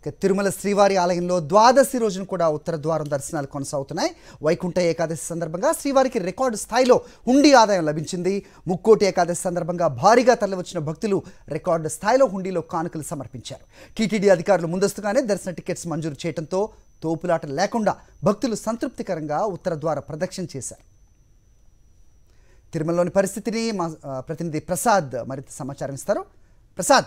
ఇక తిరుమల శ్రీవారి ఆలయంలో ద్వాదశి రోజున కూడా ఉత్తర ద్వారం దర్శనాలు కొనసాగుతున్నాయి వైకుంఠ ఏకాదశి సందర్భంగా శ్రీవారికి రికార్డు స్థాయిలో హుండీ ఆదాయం లభించింది ముక్కోటి ఏకాదశి సందర్భంగా భారీగా తరలివచ్చిన భక్తులు రికార్డు స్థాయిలో హుండీలో కానుకలు సమర్పించారు టీటీడీ అధికారులు ముందస్తుగానే దర్శన టికెట్స్ మంజూరు చేయడంతో తోపులాట లేకుండా భక్తులు సంతృప్తికరంగా ఉత్తర ద్వార ప్రదక్షిణ చేశారు తిరుమలలోని పరిస్థితిని మా ఆ, ప్రతినిధి ప్రసాద్ మరింత సమాచారం ఇస్తారు ప్రసాద్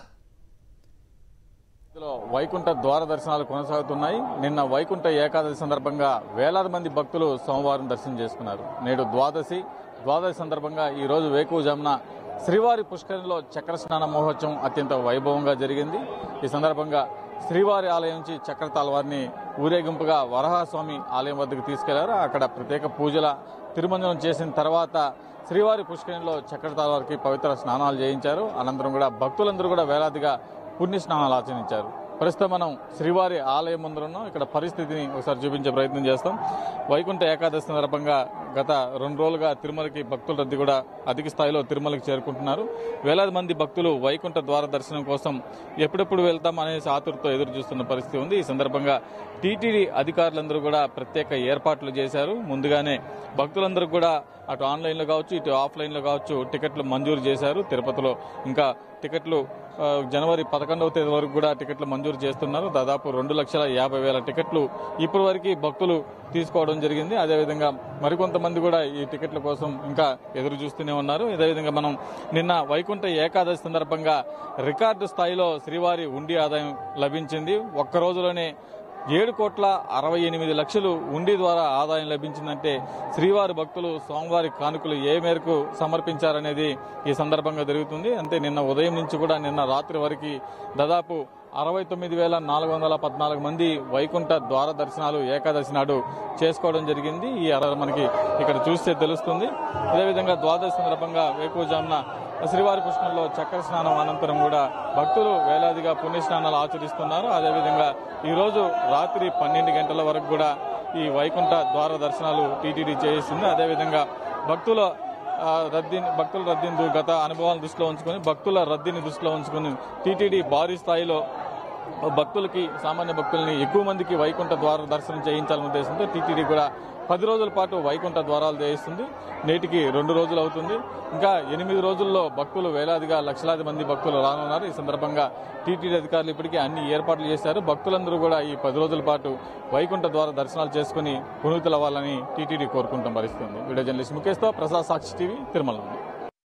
ఇందులో వైకుంఠ ద్వార దర్శనాలు కొనసాగుతున్నాయి నిన్న వైకుంఠ ఏకాదశి సందర్భంగా వేలాది మంది భక్తులు సోమవారం దర్శనం చేసుకున్నారు నేడు ద్వాదశి ద్వాదశి సందర్భంగా ఈ రోజు వేకువజామున శ్రీవారి పుష్కరిణిలో చక్ర స్నాన మహోత్సవం అత్యంత వైభవంగా జరిగింది ఈ సందర్భంగా శ్రీవారి ఆలయం నుంచి చక్ర తాల్వారిని ఊరేగింపుగా వరహాస్వామి ఆలయం వద్దకు తీసుకెళ్లారు అక్కడ ప్రత్యేక పూజల తిరుమంజనం చేసిన తర్వాత శ్రీవారి పుష్కరిణిలో చక్ర తాల్వారికి పవిత్ర స్నానాలు చేయించారు అనంతరం కూడా భక్తులందరూ కూడా వేలాదిగా పుణ్య స్నానాలు ఆచరించారు ప్రస్తుతం మనం శ్రీవారి ఆలయం ముందర ఉన్నాం ఇక్కడ పరిస్థితిని ఒకసారి చూపించే ప్రయత్నం చేస్తాం వైకుంఠ ఏకాదశి సందర్భంగా గత రెండు రోజులుగా తిరుమలకి భక్తుల రద్దీ కూడా అధిక స్థాయిలో తిరుమలకి చేరుకుంటున్నారు వేలాది మంది భక్తులు వైకుంఠ ద్వార దర్శనం కోసం ఎప్పుడెప్పుడు వెళ్తాం అనేసి ఆతురతో ఎదురు చూస్తున్న పరిస్థితి ఉంది ఈ సందర్భంగా టీటీడీ అధికారులందరూ కూడా ప్రత్యేక ఏర్పాట్లు చేశారు ముందుగానే భక్తులందరూ కూడా అటు ఆన్లైన్లో కావచ్చు ఇటు ఆఫ్లైన్లో కావచ్చు టికెట్లు మంజూరు చేశారు తిరుపతిలో ఇంకా టికెట్లు ఆ, జనవరి పదకొండవ తేదీ వరకు కూడా టికెట్లు మంజూరు చేస్తున్నారు దాదాపు రెండు లక్షల యాభై వేల టికెట్లు ఇప్పటి వరకు భక్తులు తీసుకోవడం జరిగింది అదేవిధంగా మరికొంతమంది కూడా ఈ టికెట్ల కోసం ఇంకా ఎదురు చూస్తూనే ఉన్నారు అదేవిధంగా మనం నిన్న వైకుంఠ ఏకాదశి సందర్భంగా రికార్డు స్థాయిలో శ్రీవారి ఉండి ఆదాయం లభించింది ఒక్క రోజులోనే ఏడు కోట్ల అరవై ఎనిమిది లక్షలు ఉండి ద్వారా ఆదాయం లభించిందంటే శ్రీవారి భక్తులు స్వామివారి కానుకలు ఏ మేరకు సమర్పించారనేది ఈ సందర్భంగా జరుగుతుంది అంతే నిన్న ఉదయం నుంచి కూడా నిన్న రాత్రి వరకు దాదాపు అరవై తొమ్మిది వేల నాలుగు వందల పద్నాలుగు మంది వైకుంఠ ద్వార దర్శనాలు ఏకాదశి నాడు చేసుకోవడం జరిగింది ఈ అర మనకి ఇక్కడ చూస్తే తెలుస్తుంది అదేవిధంగా ద్వాదశి సందర్భంగా వేకువజామున శ్రీవారి పుష్కరంలో చక్ర స్నానం అనంతరం కూడా భక్తులు వేలాదిగా పుణ్య స్నానాలు ఆచరిస్తున్నారు అదేవిధంగా ఈ రోజు రాత్రి పన్నెండు గంటల వరకు కూడా ఈ వైకుంఠ ద్వార దర్శనాలు టీటీడీ చేయిస్తుంది అదేవిధంగా భక్తుల ఆ, రద్దీని భక్తుల రద్దీని దు- గత అనుభవాలను దృష్టిలో ఉంచుకొని భక్తుల రద్దీని దృష్టిలో ఉంచుకొని టీటీడీ భారీ స్థాయిలో భక్తులకి సామాన్య భక్తుల్ని ఎక్కువ మందికి వైకుంఠ ద్వార దర్శనం చేయించాలనే ఉద్దేశంతో టీటీడీ కూడా పది రోజుల పాటు వైకుంఠ ద్వారాలు చేయిస్తుంది నేటికి రెండు రోజులు అవుతుంది ఇంకా ఎనిమిది రోజుల్లో భక్తులు వేలాదిగా లక్షలాది మంది భక్తులు రానున్నారు ఈ సందర్భంగా టీటీడీ అధికారులు ఇప్పటికే అన్ని ఏర్పాట్లు చేశారు భక్తులందరూ కూడా ఈ పది రోజుల పాటు వైకుంఠ ద్వార దర్శనాలు చేసుకుని పునీతులవ్వాలని టీటీడీ కోరుకుంటాం పరిస్థితుంది వీడియో జర్నలిస్ట్ ముఖేష్తో ప్రసాద్ సాక్షి టీవీ తిరుమల నుండి